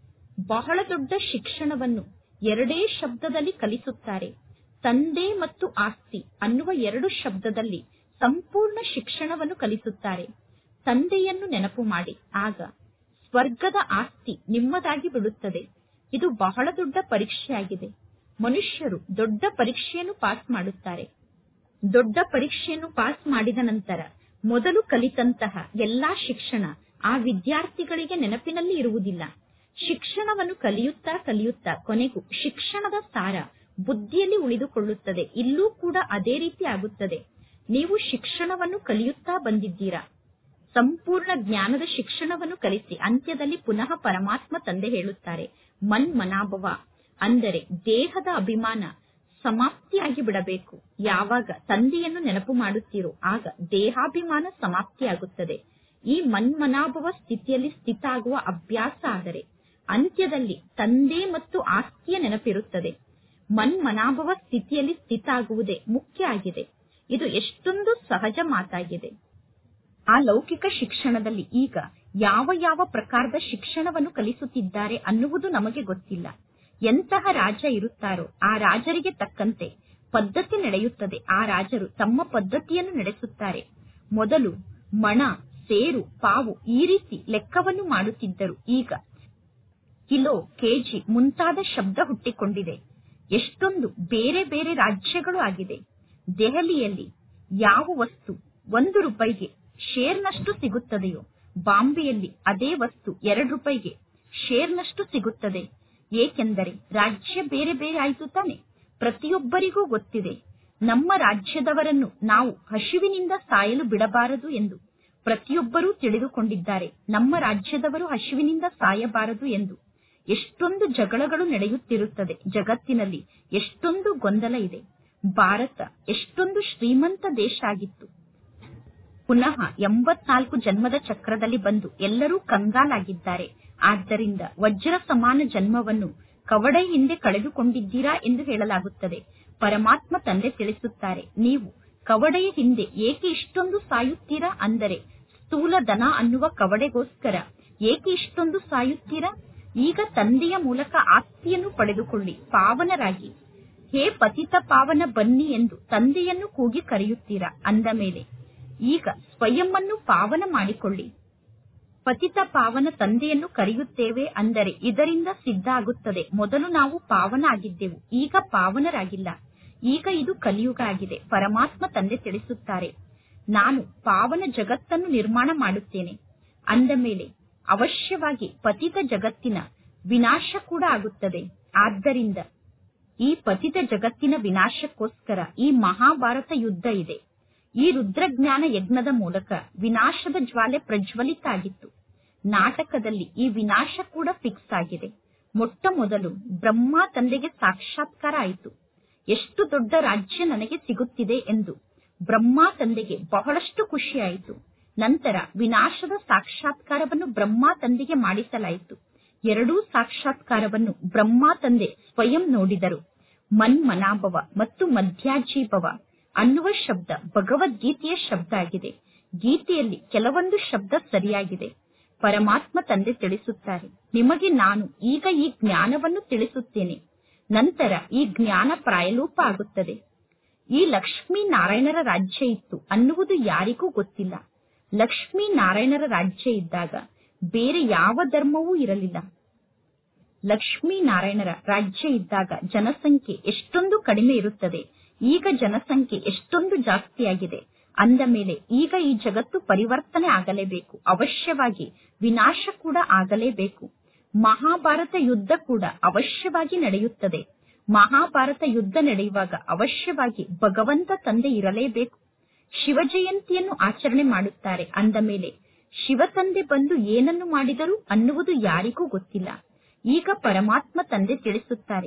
ಬಹಳ ದೊಡ್ಡ ಶಿಕ್ಷಣವನ್ನು ಎರಡೇ ಶಬ್ದದಲ್ಲಿ ಕಲಿಸುತ್ತಾರೆ ತಂದೆ ಮತ್ತು ಆಸ್ತಿ ಅನ್ನುವ ಎರಡು ಶಬ್ದದಲ್ಲಿ ಸಂಪೂರ್ಣ ಶಿಕ್ಷಣವನ್ನು ಕಲಿಸುತ್ತಾರೆ ತಂದೆಯನ್ನು ನೆನಪು ಮಾಡಿ ಆಗ ಸ್ವರ್ಗದ ಆಸ್ತಿ ನಿಮ್ಮದಾಗಿ ಬಿಡುತ್ತದೆ ಇದು ಬಹಳ ದೊಡ್ಡ ಪರೀಕ್ಷೆಯಾಗಿದೆ ಮನುಷ್ಯರು ದೊಡ್ಡ ಪರೀಕ್ಷೆಯನ್ನು ಪಾಸ್ ಮಾಡುತ್ತಾರೆ ದೊಡ್ಡ ಪರೀಕ್ಷೆಯನ್ನು ಪಾಸ್ ಮಾಡಿದ ನಂತರ ಮೊದಲು ಕಲಿತಂತಹ ಎಲ್ಲಾ ಶಿಕ್ಷಣ ಆ ವಿದ್ಯಾರ್ಥಿಗಳಿಗೆ ನೆನಪಿನಲ್ಲಿ ಇರುವುದಿಲ್ಲ ಶಿಕ್ಷಣವನ್ನು ಕಲಿಯುತ್ತಾ ಕಲಿಯುತ್ತಾ ಕೊನೆಗೂ ಶಿಕ್ಷಣದ ಸಾರ ಬುದ್ಧಿಯಲ್ಲಿ ಉಳಿದುಕೊಳ್ಳುತ್ತದೆ ಇಲ್ಲೂ ಕೂಡ ಅದೇ ರೀತಿ ಆಗುತ್ತದೆ ನೀವು ಶಿಕ್ಷಣವನ್ನು ಕಲಿಯುತ್ತಾ ಬಂದಿದ್ದೀರಾ ಸಂಪೂರ್ಣ ಜ್ಞಾನದ ಶಿಕ್ಷಣವನ್ನು ಕಲಿಸಿ ಅಂತ್ಯದಲ್ಲಿ ಪುನಃ ಪರಮಾತ್ಮ ತಂದೆ ಹೇಳುತ್ತಾರೆ ಮನ್ ಮನಾಭವ ಅಂದರೆ ದೇಹದ ಅಭಿಮಾನ ಸಮಾಪ್ತಿಯಾಗಿ ಬಿಡಬೇಕು ಯಾವಾಗ ತಂದೆಯನ್ನು ನೆನಪು ಮಾಡುತ್ತೀರೋ ಆಗ ದೇಹಾಭಿಮಾನ ಸಮಾಪ್ತಿಯಾಗುತ್ತದೆ ಈ ಮನ್ಮನಾಭವ ಸ್ಥಿತಿಯಲ್ಲಿ ಸ್ಥಿತ ಆಗುವ ಅಭ್ಯಾಸ ಆದರೆ ಅಂತ್ಯದಲ್ಲಿ ತಂದೆ ಮತ್ತು ಆಸ್ತಿಯ ನೆನಪಿರುತ್ತದೆ ಮನ್ಮನಾಭವ ಸ್ಥಿತಿಯಲ್ಲಿ ಸ್ಥಿತ ಆಗುವುದೇ ಮುಖ್ಯ ಆಗಿದೆ ಇದು ಎಷ್ಟೊಂದು ಸಹಜ ಮಾತಾಗಿದೆ ಆ ಲೌಕಿಕ ಶಿಕ್ಷಣದಲ್ಲಿ ಈಗ ಯಾವ ಯಾವ ಪ್ರಕಾರದ ಶಿಕ್ಷಣವನ್ನು ಕಲಿಸುತ್ತಿದ್ದಾರೆ ಅನ್ನುವುದು ನಮಗೆ ಗೊತ್ತಿಲ್ಲ ಎಂತಹ ರಾಜ ಇರುತ್ತಾರೋ ಆ ರಾಜರಿಗೆ ತಕ್ಕಂತೆ ಪದ್ಧತಿ ನಡೆಯುತ್ತದೆ ಆ ರಾಜರು ತಮ್ಮ ಪದ್ಧತಿಯನ್ನು ನಡೆಸುತ್ತಾರೆ ಮೊದಲು ಮಣ ಸೇರು ಪಾವು ಈ ರೀತಿ ಲೆಕ್ಕವನ್ನು ಮಾಡುತ್ತಿದ್ದರು ಈಗ ಕಿಲೋ ಕೆಜಿ ಮುಂತಾದ ಶಬ್ದ ಹುಟ್ಟಿಕೊಂಡಿದೆ ಎಷ್ಟೊಂದು ಬೇರೆ ಬೇರೆ ರಾಜ್ಯಗಳು ಆಗಿದೆ ದೆಹಲಿಯಲ್ಲಿ ಯಾವ ವಸ್ತು ಒಂದು ರೂಪಾಯಿಗೆ ಶೇರ್ನಷ್ಟು ಸಿಗುತ್ತದೆಯೋ ಬಾಂಬೆಯಲ್ಲಿ ಅದೇ ವಸ್ತು ಎರಡು ರೂಪಾಯಿಗೆ ಶೇರ್ನಷ್ಟು ಸಿಗುತ್ತದೆ ಏಕೆಂದರೆ ರಾಜ್ಯ ಬೇರೆ ಬೇರೆ ಆಯಿತು ತಾನೆ ಪ್ರತಿಯೊಬ್ಬರಿಗೂ ಗೊತ್ತಿದೆ ನಮ್ಮ ರಾಜ್ಯದವರನ್ನು ನಾವು ಹಸಿವಿನಿಂದ ಸಾಯಲು ಬಿಡಬಾರದು ಎಂದು ಪ್ರತಿಯೊಬ್ಬರೂ ತಿಳಿದುಕೊಂಡಿದ್ದಾರೆ ನಮ್ಮ ರಾಜ್ಯದವರು ಹಸಿವಿನಿಂದ ಸಾಯಬಾರದು ಎಂದು ಎಷ್ಟೊಂದು ಜಗಳಗಳು ನಡೆಯುತ್ತಿರುತ್ತದೆ ಜಗತ್ತಿನಲ್ಲಿ ಎಷ್ಟೊಂದು ಗೊಂದಲ ಇದೆ ಭಾರತ ಎಷ್ಟೊಂದು ಶ್ರೀಮಂತ ದೇಶ ಆಗಿತ್ತು ಪುನಃ ಎಂಬತ್ನಾಲ್ಕು ಜನ್ಮದ ಚಕ್ರದಲ್ಲಿ ಬಂದು ಎಲ್ಲರೂ ಕಂಗಾಲಾಗಿದ್ದಾರೆ ಆದ್ದರಿಂದ ವಜ್ರ ಸಮಾನ ಜನ್ಮವನ್ನು ಕವಡೆ ಹಿಂದೆ ಕಳೆದುಕೊಂಡಿದ್ದೀರಾ ಎಂದು ಹೇಳಲಾಗುತ್ತದೆ ಪರಮಾತ್ಮ ತಂದೆ ತಿಳಿಸುತ್ತಾರೆ ನೀವು ಕವಡೆಯ ಹಿಂದೆ ಏಕೆ ಇಷ್ಟೊಂದು ಸಾಯುತ್ತೀರಾ ಅಂದರೆ ಸ್ಥೂಲ ದನ ಅನ್ನುವ ಕವಡೆಗೋಸ್ಕರ ಏಕೆ ಇಷ್ಟೊಂದು ಸಾಯುತ್ತೀರಾ ಈಗ ತಂದೆಯ ಮೂಲಕ ಆಸ್ತಿಯನ್ನು ಪಡೆದುಕೊಳ್ಳಿ ಪಾವನರಾಗಿ ಹೇ ಪತಿತ ಪಾವನ ಬನ್ನಿ ಎಂದು ತಂದೆಯನ್ನು ಕೂಗಿ ಕರೆಯುತ್ತೀರಾ ಅಂದ ಮೇಲೆ ಈಗ ಸ್ವಯಂವನ್ನು ಪಾವನ ಮಾಡಿಕೊಳ್ಳಿ ಪತಿತ ಪಾವನ ತಂದೆಯನ್ನು ಕರೆಯುತ್ತೇವೆ ಅಂದರೆ ಇದರಿಂದ ಸಿದ್ಧ ಆಗುತ್ತದೆ ಮೊದಲು ನಾವು ಪಾವನ ಆಗಿದ್ದೆವು ಈಗ ಪಾವನರಾಗಿಲ್ಲ ಈಗ ಇದು ಕಲಿಯುಗ ಆಗಿದೆ ಪರಮಾತ್ಮ ತಂದೆ ತಿಳಿಸುತ್ತಾರೆ ನಾನು ಪಾವನ ಜಗತ್ತನ್ನು ನಿರ್ಮಾಣ ಮಾಡುತ್ತೇನೆ ಅಂದ ಮೇಲೆ ಅವಶ್ಯವಾಗಿ ಪತಿತ ಜಗತ್ತಿನ ವಿನಾಶ ಕೂಡ ಆಗುತ್ತದೆ ಆದ್ದರಿಂದ ಈ ಪತಿತ ಜಗತ್ತಿನ ವಿನಾಶಕ್ಕೋಸ್ಕರ ಈ ಮಹಾಭಾರತ ಯುದ್ಧ ಇದೆ ಈ ರುದ್ರಜ್ಞಾನ ಯಜ್ಞದ ಮೂಲಕ ವಿನಾಶದ ಜ್ವಾಲೆ ಪ್ರಜ್ವಲಿತ ಆಗಿತ್ತು ನಾಟಕದಲ್ಲಿ ಈ ವಿನಾಶ ಕೂಡ ಫಿಕ್ಸ್ ಆಗಿದೆ ಮೊಟ್ಟ ಮೊದಲು ಬ್ರಹ್ಮ ತಂದೆಗೆ ಸಾಕ್ಷಾತ್ಕಾರ ಆಯಿತು ಎಷ್ಟು ದೊಡ್ಡ ರಾಜ್ಯ ನನಗೆ ಸಿಗುತ್ತಿದೆ ಎಂದು ಬ್ರಹ್ಮ ತಂದೆಗೆ ಬಹಳಷ್ಟು ಖುಷಿಯಾಯಿತು ನಂತರ ವಿನಾಶದ ಸಾಕ್ಷಾತ್ಕಾರವನ್ನು ಬ್ರಹ್ಮ ತಂದೆಗೆ ಮಾಡಿಸಲಾಯಿತು ಎರಡೂ ಸಾಕ್ಷಾತ್ಕಾರವನ್ನು ಬ್ರಹ್ಮ ತಂದೆ ಸ್ವಯಂ ನೋಡಿದರು ಮನ್ಮನಾಭವ ಮತ್ತು ಮಧ್ಯಾಜೀಭವ ಅನ್ನುವ ಶಬ್ದ ಭಗವದ್ಗೀತೆಯ ಶಬ್ದ ಆಗಿದೆ ಗೀತೆಯಲ್ಲಿ ಕೆಲವೊಂದು ಶಬ್ದ ಸರಿಯಾಗಿದೆ ಪರಮಾತ್ಮ ತಂದೆ ತಿಳಿಸುತ್ತಾರೆ ನಿಮಗೆ ನಾನು ಈಗ ಈ ಜ್ಞಾನವನ್ನು ತಿಳಿಸುತ್ತೇನೆ ನಂತರ ಈ ಜ್ಞಾನ ಪ್ರಾಯಲೂಪ ಆಗುತ್ತದೆ ಈ ಲಕ್ಷ್ಮೀ ನಾರಾಯಣರ ರಾಜ್ಯ ಇತ್ತು ಅನ್ನುವುದು ಯಾರಿಗೂ ಗೊತ್ತಿಲ್ಲ ಲಕ್ಷ್ಮೀ ನಾರಾಯಣರ ರಾಜ್ಯ ಇದ್ದಾಗ ಬೇರೆ ಯಾವ ಧರ್ಮವೂ ಇರಲಿಲ್ಲ ಲಕ್ಷ್ಮೀ ನಾರಾಯಣರ ರಾಜ್ಯ ಇದ್ದಾಗ ಜನಸಂಖ್ಯೆ ಎಷ್ಟೊಂದು ಕಡಿಮೆ ಇರುತ್ತದೆ ಈಗ ಜನಸಂಖ್ಯೆ ಎಷ್ಟೊಂದು ಜಾಸ್ತಿಯಾಗಿದೆ ಅಂದ ಮೇಲೆ ಈಗ ಈ ಜಗತ್ತು ಪರಿವರ್ತನೆ ಆಗಲೇಬೇಕು ಅವಶ್ಯವಾಗಿ ವಿನಾಶ ಕೂಡ ಆಗಲೇಬೇಕು ಮಹಾಭಾರತ ಯುದ್ಧ ಕೂಡ ಅವಶ್ಯವಾಗಿ ನಡೆಯುತ್ತದೆ ಮಹಾಭಾರತ ಯುದ್ಧ ನಡೆಯುವಾಗ ಅವಶ್ಯವಾಗಿ ಭಗವಂತ ತಂದೆ ಇರಲೇಬೇಕು ಶಿವ ಜಯಂತಿಯನ್ನು ಆಚರಣೆ ಮಾಡುತ್ತಾರೆ ಅಂದ ಮೇಲೆ ಶಿವ ತಂದೆ ಬಂದು ಏನನ್ನು ಮಾಡಿದರು ಅನ್ನುವುದು ಯಾರಿಗೂ ಗೊತ್ತಿಲ್ಲ ಈಗ ಪರಮಾತ್ಮ ತಂದೆ ತಿಳಿಸುತ್ತಾರೆ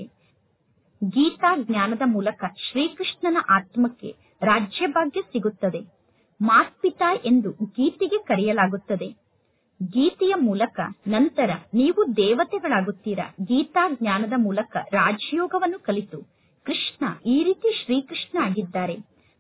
ಗೀತಾ ಜ್ಞಾನದ ಮೂಲಕ ಶ್ರೀಕೃಷ್ಣನ ಆತ್ಮಕ್ಕೆ ರಾಜ್ಯಭಾಗ್ಯ ಸಿಗುತ್ತದೆ ಮಾತ್ಪಿತಾ ಎಂದು ಗೀತೆಗೆ ಕರೆಯಲಾಗುತ್ತದೆ ಗೀತೆಯ ಮೂಲಕ ನಂತರ ನೀವು ದೇವತೆಗಳಾಗುತ್ತೀರಾ ಗೀತಾ ಜ್ಞಾನದ ಮೂಲಕ ರಾಜಯೋಗವನ್ನು ಕಲಿತು ಕೃಷ್ಣ ಈ ರೀತಿ ಶ್ರೀಕೃಷ್ಣ ಆಗಿದ್ದಾರೆ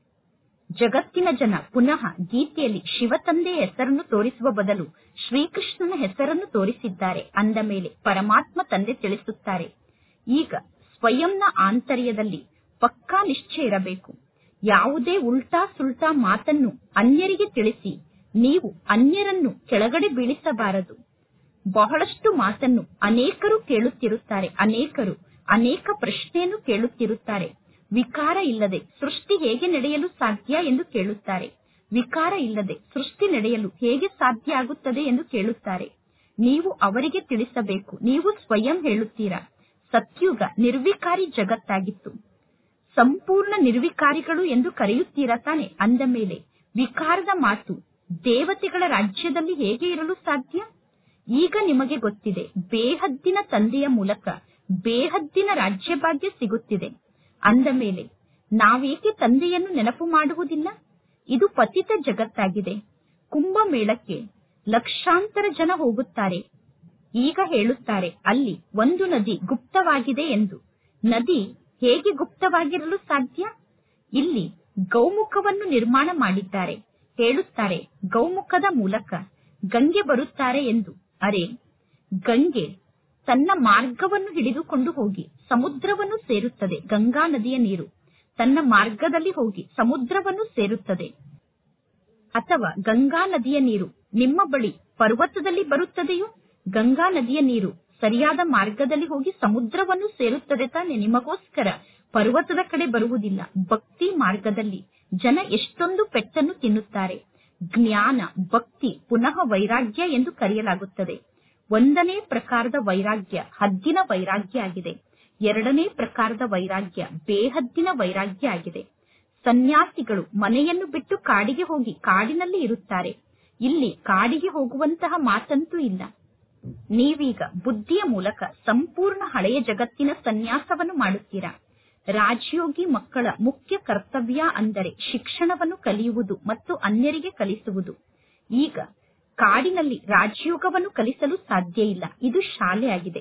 ಜಗತ್ತಿನ ಜನ ಪುನಃ ಗೀತೆಯಲ್ಲಿ ಶಿವತಂದೆಯ ಹೆಸರನ್ನು ತೋರಿಸುವ ಬದಲು ಶ್ರೀಕೃಷ್ಣನ ಹೆಸರನ್ನು ತೋರಿಸಿದ್ದಾರೆ ಅಂದ ಮೇಲೆ ಪರಮಾತ್ಮ ತಂದೆ ತಿಳಿಸುತ್ತಾರೆ ಈಗ ಸ್ವಯಂನ ಆಂತರ್ಯದಲ್ಲಿ ಪಕ್ಕಾ ನಿಶ್ಚಯ ಇರಬೇಕು ಯಾವುದೇ ಉಲ್ಟಾ ಸುಲ್ಟಾ ಮಾತನ್ನು ಅನ್ಯರಿಗೆ ತಿಳಿಸಿ ನೀವು ಅನ್ಯರನ್ನು ಕೆಳಗಡೆ ಬೀಳಿಸಬಾರದು ಬಹಳಷ್ಟು ಮಾತನ್ನು ಅನೇಕರು ಕೇಳುತ್ತಿರುತ್ತಾರೆ ಅನೇಕರು ಅನೇಕ ಪ್ರಶ್ನೆಯನ್ನು ಕೇಳುತ್ತಿರುತ್ತಾರೆ ವಿಕಾರ ಇಲ್ಲದೆ ಸೃಷ್ಟಿ ಹೇಗೆ ನಡೆಯಲು ಸಾಧ್ಯ ಎಂದು ಕೇಳುತ್ತಾರೆ ವಿಕಾರ ಇಲ್ಲದೆ ಸೃಷ್ಟಿ ನಡೆಯಲು ಹೇಗೆ ಸಾಧ್ಯ ಆಗುತ್ತದೆ ಎಂದು ಕೇಳುತ್ತಾರೆ ನೀವು ಅವರಿಗೆ ತಿಳಿಸಬೇಕು ನೀವು ಸ್ವಯಂ ಹೇಳುತ್ತೀರಾ ಸತ್ಯುಗ ನಿರ್ವಿಕಾರಿ ಜಗತ್ತಾಗಿತ್ತು ಸಂಪೂರ್ಣ ನಿರ್ವಿಕಾರಿಗಳು ಎಂದು ಕರೆಯುತ್ತೀರಾ ತಾನೆ ಅಂದ ಮೇಲೆ ವಿಕಾರದ ಮಾತು ದೇವತೆಗಳ ರಾಜ್ಯದಲ್ಲಿ ಹೇಗೆ ಇರಲು ಸಾಧ್ಯ ಈಗ ನಿಮಗೆ ಗೊತ್ತಿದೆ ಬೇಹದ್ದಿನ ತಂದೆಯ ಮೂಲಕ ಬೇಹದ್ದಿನ ರಾಜ್ಯಭಾಗ್ಯ ಸಿಗುತ್ತಿದೆ ಅಂದ ಮೇಲೆ ನಾವೇಕೆ ತಂದೆಯನ್ನು ನೆನಪು ಮಾಡುವುದಿಲ್ಲ ಇದು ಪತಿತ ಜಗತ್ತಾಗಿದೆ ಕುಂಭಮೇಳಕ್ಕೆ ಲಕ್ಷಾಂತರ ಜನ ಹೋಗುತ್ತಾರೆ ಈಗ ಹೇಳುತ್ತಾರೆ ಅಲ್ಲಿ ಒಂದು ನದಿ ಗುಪ್ತವಾಗಿದೆ ಎಂದು ನದಿ ಹೇಗೆ ಗುಪ್ತವಾಗಿರಲು ಸಾಧ್ಯ ಇಲ್ಲಿ ಗೌಮುಖವನ್ನು ನಿರ್ಮಾಣ ಮಾಡಿದ್ದಾರೆ ಹೇಳುತ್ತಾರೆ ಗೌಮುಖದ ಮೂಲಕ ಗಂಗೆ ಬರುತ್ತಾರೆ ಎಂದು ಅರೆ ಗಂಗೆ ತನ್ನ ಮಾರ್ಗವನ್ನು ಹಿಡಿದುಕೊಂಡು ಹೋಗಿ ಸಮುದ್ರವನ್ನು ಸೇರುತ್ತದೆ ಗಂಗಾ ನದಿಯ ನೀರು ತನ್ನ ಮಾರ್ಗದಲ್ಲಿ ಹೋಗಿ ಸಮುದ್ರವನ್ನು ಸೇರುತ್ತದೆ ಅಥವಾ ಗಂಗಾ ನದಿಯ ನೀರು ನಿಮ್ಮ ಬಳಿ ಪರ್ವತದಲ್ಲಿ ಬರುತ್ತದೆಯೋ ಗಂಗಾ ನದಿಯ ನೀರು ಸರಿಯಾದ ಮಾರ್ಗದಲ್ಲಿ ಹೋಗಿ ಸಮುದ್ರವನ್ನು ಸೇರುತ್ತದೆ ತಾನೆ ನಿಮಗೋಸ್ಕರ ಪರ್ವತದ ಕಡೆ ಬರುವುದಿಲ್ಲ ಭಕ್ತಿ ಮಾರ್ಗದಲ್ಲಿ ಜನ ಎಷ್ಟೊಂದು ಪೆಟ್ಟನ್ನು ತಿನ್ನುತ್ತಾರೆ ಜ್ಞಾನ ಭಕ್ತಿ ಪುನಃ ವೈರಾಗ್ಯ ಎಂದು ಕರೆಯಲಾಗುತ್ತದೆ ಒಂದನೇ ಪ್ರಕಾರದ ವೈರಾಗ್ಯ ಹದ್ದಿನ ವೈರಾಗ್ಯ ಆಗಿದೆ ಎರಡನೇ ಪ್ರಕಾರದ ವೈರಾಗ್ಯ ಬೇಹದ್ದಿನ ವೈರಾಗ್ಯ ಆಗಿದೆ ಸನ್ಯಾಸಿಗಳು ಮನೆಯನ್ನು ಬಿಟ್ಟು ಕಾಡಿಗೆ ಹೋಗಿ ಕಾಡಿನಲ್ಲಿ ಇರುತ್ತಾರೆ ಇಲ್ಲಿ ಕಾಡಿಗೆ ಹೋಗುವಂತಹ ಮಾತಂತೂ ಇಲ್ಲ ನೀವೀಗ ಬುದ್ಧಿಯ ಮೂಲಕ ಸಂಪೂರ್ಣ ಹಳೆಯ ಜಗತ್ತಿನ ಸನ್ಯಾಸವನ್ನು ಮಾಡುತ್ತೀರಾ ರಾಜಯೋಗಿ ಮಕ್ಕಳ ಮುಖ್ಯ ಕರ್ತವ್ಯ ಅಂದರೆ ಶಿಕ್ಷಣವನ್ನು ಕಲಿಯುವುದು ಮತ್ತು ಅನ್ಯರಿಗೆ ಕಲಿಸುವುದು ಈಗ ಕಾಡಿನಲ್ಲಿ ರಾಜಯೋಗವನ್ನು ಕಲಿಸಲು ಸಾಧ್ಯ ಇಲ್ಲ ಇದು ಶಾಲೆಯಾಗಿದೆ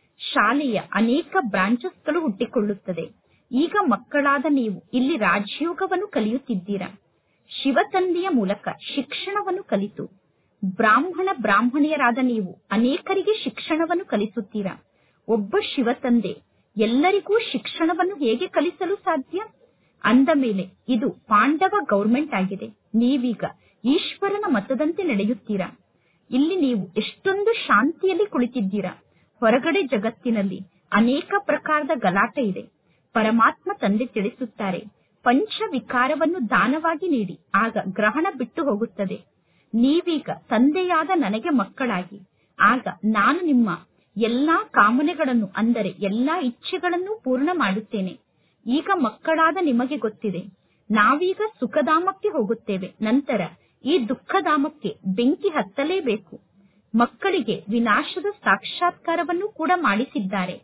ಶಾಲೆಯ ಅನೇಕ ಬ್ರಾಂಚಸ್ಗಳು ಹುಟ್ಟಿಕೊಳ್ಳುತ್ತದೆ ಈಗ ಮಕ್ಕಳಾದ ನೀವು ಇಲ್ಲಿ ರಾಜಯೋಗವನ್ನು ಕಲಿಯುತ್ತಿದ್ದೀರಾ ಶಿವತಂದೆಯ ಮೂಲಕ ಶಿಕ್ಷಣವನ್ನು ಕಲಿತು ಬ್ರಾಹ್ಮಣ ಬ್ರಾಹ್ಮಣಿಯರಾದ ನೀವು ಅನೇಕರಿಗೆ ಶಿಕ್ಷಣವನ್ನು ಕಲಿಸುತ್ತೀರಾ ಒಬ್ಬ ಶಿವತಂದೆ ಎಲ್ಲರಿಗೂ ಶಿಕ್ಷಣವನ್ನು ಹೇಗೆ ಕಲಿಸಲು ಸಾಧ್ಯ ಅಂದ ಮೇಲೆ ಇದು ಪಾಂಡವ ಗೌರ್ಮೆಂಟ್ ಆಗಿದೆ ನೀವೀಗ ಈಶ್ವರನ ಮತದಂತೆ ನಡೆಯುತ್ತೀರಾ ಇಲ್ಲಿ ನೀವು ಎಷ್ಟೊಂದು ಶಾಂತಿಯಲ್ಲಿ ಕುಳಿತಿದ್ದೀರಾ ಹೊರಗಡೆ ಜಗತ್ತಿನಲ್ಲಿ ಅನೇಕ ಪ್ರಕಾರದ ಗಲಾಟೆ ಇದೆ ಪರಮಾತ್ಮ ತಂದೆ ತಿಳಿಸುತ್ತಾರೆ ಪಂಚ ವಿಕಾರವನ್ನು ದಾನವಾಗಿ ನೀಡಿ ಆಗ ಗ್ರಹಣ ಬಿಟ್ಟು ಹೋಗುತ್ತದೆ ನೀವೀಗ ತಂದೆಯಾದ ನನಗೆ ಮಕ್ಕಳಾಗಿ ಆಗ ನಾನು ನಿಮ್ಮ ಎಲ್ಲಾ ಕಾಮನೆಗಳನ್ನು ಅಂದರೆ ಎಲ್ಲಾ ಇಚ್ಛೆಗಳನ್ನು ಪೂರ್ಣ ಮಾಡುತ್ತೇನೆ ಈಗ ಮಕ್ಕಳಾದ ನಿಮಗೆ ಗೊತ್ತಿದೆ ನಾವೀಗ ಸುಖಧಾಮಕ್ಕೆ ಹೋಗುತ್ತೇವೆ ನಂತರ ಈ ದುಃಖಧಾಮಕ್ಕೆ ಬೆಂಕಿ ಹತ್ತಲೇಬೇಕು ಮಕ್ಕಳಿಗೆ ವಿನಾಶದ ಸಾಕ್ಷಾತ್ಕಾರವನ್ನು ಕೂಡ ಮಾಡಿಸಿದ್ದಾರೆ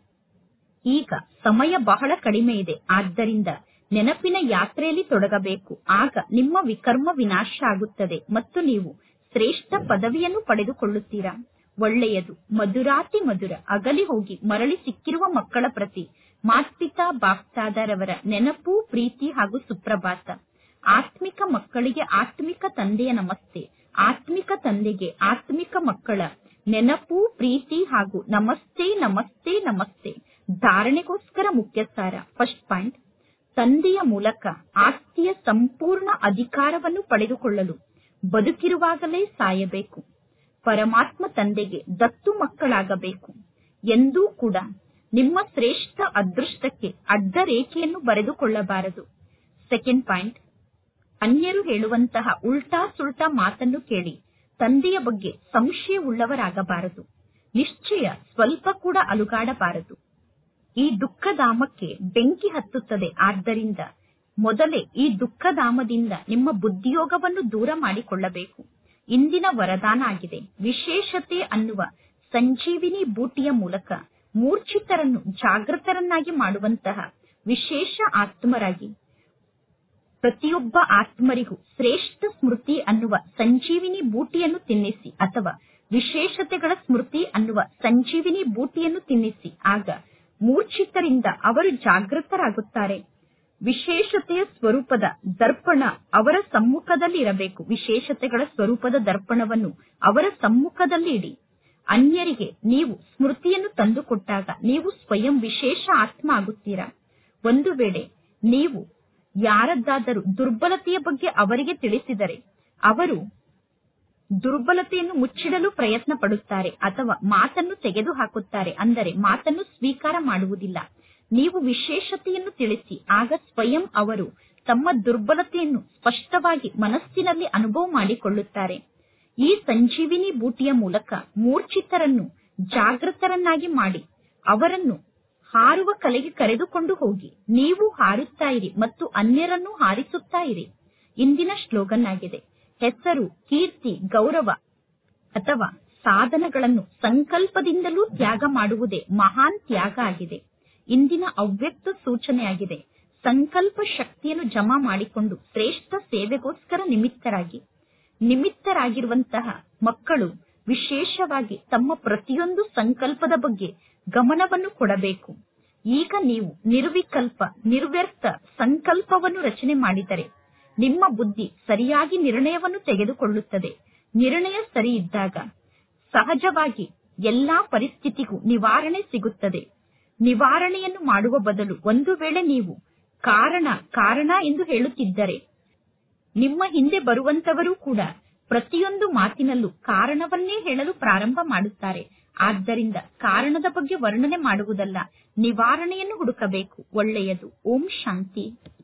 ಈಗ ಸಮಯ ಬಹಳ ಕಡಿಮೆ ಇದೆ ಆದ್ದರಿಂದ ನೆನಪಿನ ಯಾತ್ರೆಯಲ್ಲಿ ತೊಡಗಬೇಕು ಆಗ ನಿಮ್ಮ ವಿಕರ್ಮ ವಿನಾಶ ಆಗುತ್ತದೆ ಮತ್ತು ನೀವು ಶ್ರೇಷ್ಠ ಪದವಿಯನ್ನು ಪಡೆದುಕೊಳ್ಳುತ್ತೀರಾ ಒಳ್ಳೆಯದು ಮಧುರಾತಿ ಮಧುರ ಅಗಲಿ ಹೋಗಿ ಮರಳಿ ಸಿಕ್ಕಿರುವ ಮಕ್ಕಳ ಪ್ರತಿ ಮಾತ್ಪಿತಾ ಬಾಪ್ತಾದರವರ ನೆನಪು ಪ್ರೀತಿ ಹಾಗೂ ಸುಪ್ರಭಾತ ಆತ್ಮಿಕ ಮಕ್ಕಳಿಗೆ ಆತ್ಮಿಕ ತಂದೆಯ ನಮಸ್ತೆ ಆತ್ಮಿಕ ತಂದೆಗೆ ಆತ್ಮಿಕ ಮಕ್ಕಳ ನೆನಪು ಪ್ರೀತಿ ಹಾಗೂ ನಮಸ್ತೆ ನಮಸ್ತೆ ನಮಸ್ತೆ ಧಾರಣೆಗೋಸ್ಕರ ಮುಖ್ಯ ಸಾರ ಫಸ್ಟ್ ಪಾಯಿಂಟ್ ತಂದೆಯ ಮೂಲಕ ಆಸ್ತಿಯ ಸಂಪೂರ್ಣ ಅಧಿಕಾರವನ್ನು ಪಡೆದುಕೊಳ್ಳಲು ಬದುಕಿರುವಾಗಲೇ ಸಾಯಬೇಕು ಪರಮಾತ್ಮ ತಂದೆಗೆ ದತ್ತು ಮಕ್ಕಳಾಗಬೇಕು ಎಂದೂ ಕೂಡ ನಿಮ್ಮ ಶ್ರೇಷ್ಠ ಅದೃಷ್ಟಕ್ಕೆ ಅಡ್ಡ ರೇಖೆಯನ್ನು ಬರೆದುಕೊಳ್ಳಬಾರದು ಸೆಕೆಂಡ್ ಪಾಯಿಂಟ್ ಅನ್ಯರು ಹೇಳುವಂತಹ ಉಲ್ಟಾ ಸುಲ್ಟಾ ಮಾತನ್ನು ಕೇಳಿ ತಂದೆಯ ಬಗ್ಗೆ ಸಂಶಯವುಳ್ಳವರಾಗಬಾರದು ನಿಶ್ಚಯ ಸ್ವಲ್ಪ ಕೂಡ ಅಲುಗಾಡಬಾರದು ಈ ದುಃಖಧಾಮಕ್ಕೆ ಬೆಂಕಿ ಹತ್ತುತ್ತದೆ ಆದ್ದರಿಂದ ಮೊದಲೇ ಈ ದುಃಖಧಾಮದಿಂದ ನಿಮ್ಮ ಬುದ್ಧಿಯೋಗವನ್ನು ದೂರ ಮಾಡಿಕೊಳ್ಳಬೇಕು ಇಂದಿನ ವರದಾನ ಆಗಿದೆ ವಿಶೇಷತೆ ಅನ್ನುವ ಸಂಜೀವಿನಿ ಬೂಟಿಯ ಮೂಲಕ ಮೂರ್ಛಿತರನ್ನು ಜಾಗೃತರನ್ನಾಗಿ ಮಾಡುವಂತಹ ವಿಶೇಷ ಆತ್ಮರಾಗಿ ಪ್ರತಿಯೊಬ್ಬ ಆತ್ಮರಿಗೂ ಶ್ರೇಷ್ಠ ಸ್ಮೃತಿ ಅನ್ನುವ ಸಂಜೀವಿನಿ ಬೂಟಿಯನ್ನು ತಿನ್ನಿಸಿ ಅಥವಾ ವಿಶೇಷತೆಗಳ ಸ್ಮೃತಿ ಅನ್ನುವ ಸಂಜೀವಿನಿ ಬೂಟಿಯನ್ನು ತಿನ್ನಿಸಿ ಆಗ ಮೂರ್ಛಿತರಿಂದ ಅವರು ಜಾಗೃತರಾಗುತ್ತಾರೆ ವಿಶೇಷತೆಯ ಸ್ವರೂಪದ ದರ್ಪಣ ಅವರ ಸಮ್ಮುಖದಲ್ಲಿ ಇರಬೇಕು ವಿಶೇಷತೆಗಳ ಸ್ವರೂಪದ ದರ್ಪಣವನ್ನು ಅವರ ಸಮ್ಮುಖದಲ್ಲಿ ಇಡಿ ಅನ್ಯರಿಗೆ ನೀವು ಸ್ಮೃತಿಯನ್ನು ತಂದುಕೊಟ್ಟಾಗ ನೀವು ಸ್ವಯಂ ವಿಶೇಷ ಆತ್ಮ ಆಗುತ್ತೀರಾ ಒಂದು ವೇಳೆ ನೀವು ಯಾರದ್ದಾದರೂ ದುರ್ಬಲತೆಯ ಬಗ್ಗೆ ಅವರಿಗೆ ತಿಳಿಸಿದರೆ ಅವರು ದುರ್ಬಲತೆಯನ್ನು ಮುಚ್ಚಿಡಲು ಪ್ರಯತ್ನ ಪಡುತ್ತಾರೆ ಅಥವಾ ಮಾತನ್ನು ತೆಗೆದುಹಾಕುತ್ತಾರೆ ಅಂದರೆ ಮಾತನ್ನು ಸ್ವೀಕಾರ ಮಾಡುವುದಿಲ್ಲ ನೀವು ವಿಶೇಷತೆಯನ್ನು ತಿಳಿಸಿ ಆಗ ಸ್ವಯಂ ಅವರು ತಮ್ಮ ದುರ್ಬಲತೆಯನ್ನು ಸ್ಪಷ್ಟವಾಗಿ ಮನಸ್ಸಿನಲ್ಲಿ ಅನುಭವ ಮಾಡಿಕೊಳ್ಳುತ್ತಾರೆ ಈ ಸಂಜೀವಿನಿ ಬೂಟಿಯ ಮೂಲಕ ಮೂರ್ಛಿತರನ್ನು ಜಾಗೃತರನ್ನಾಗಿ ಮಾಡಿ ಅವರನ್ನು ಹಾರುವ ಕಲೆಗೆ ಕರೆದುಕೊಂಡು ಹೋಗಿ ನೀವು ಹಾರುತ್ತಾ ಇರಿ ಮತ್ತು ಅನ್ಯರನ್ನು ಹಾರಿಸುತ್ತಾ ಇರಿ ಇಂದಿನ ಶ್ಲೋಗನ್ ಆಗಿದೆ ಹೆಸರು ಕೀರ್ತಿ ಗೌರವ ಅಥವಾ ಸಾಧನಗಳನ್ನು ಸಂಕಲ್ಪದಿಂದಲೂ ತ್ಯಾಗ ಮಾಡುವುದೇ ಮಹಾನ್ ತ್ಯಾಗ ಆಗಿದೆ ಇಂದಿನ ಅವ್ಯಕ್ತ ಸೂಚನೆಯಾಗಿದೆ ಸಂಕಲ್ಪ ಶಕ್ತಿಯನ್ನು ಜಮಾ ಮಾಡಿಕೊಂಡು ಶ್ರೇಷ್ಠ ಸೇವೆಗೋಸ್ಕರ ನಿಮಿತ್ತರಾಗಿ ನಿಮಿತ್ತರಾಗಿರುವಂತಹ ಮಕ್ಕಳು ವಿಶೇಷವಾಗಿ ತಮ್ಮ ಪ್ರತಿಯೊಂದು ಸಂಕಲ್ಪದ ಬಗ್ಗೆ ಗಮನವನ್ನು ಕೊಡಬೇಕು ಈಗ ನೀವು ನಿರ್ವಿಕಲ್ಪ ನಿರ್ವ್ಯರ್ಥ ಸಂಕಲ್ಪವನ್ನು ರಚನೆ ಮಾಡಿದರೆ ನಿಮ್ಮ ಬುದ್ಧಿ ಸರಿಯಾಗಿ ನಿರ್ಣಯವನ್ನು ತೆಗೆದುಕೊಳ್ಳುತ್ತದೆ ನಿರ್ಣಯ ಸರಿ ಇದ್ದಾಗ ಸಹಜವಾಗಿ ಎಲ್ಲಾ ಪರಿಸ್ಥಿತಿಗೂ ನಿವಾರಣೆ ಸಿಗುತ್ತದೆ ನಿವಾರಣೆಯನ್ನು ಮಾಡುವ ಬದಲು ಒಂದು ವೇಳೆ ನೀವು ಕಾರಣ ಕಾರಣ ಎಂದು ಹೇಳುತ್ತಿದ್ದರೆ ನಿಮ್ಮ ಹಿಂದೆ ಬರುವಂತವರು ಕೂಡ ಪ್ರತಿಯೊಂದು ಮಾತಿನಲ್ಲೂ ಕಾರಣವನ್ನೇ ಹೇಳಲು ಪ್ರಾರಂಭ ಮಾಡುತ್ತಾರೆ ಆದ್ದರಿಂದ ಕಾರಣದ ಬಗ್ಗೆ ವರ್ಣನೆ ಮಾಡುವುದಲ್ಲ ನಿವಾರಣೆಯನ್ನು ಹುಡುಕಬೇಕು ಒಳ್ಳೆಯದು ಓಂ ಶಾಂತಿ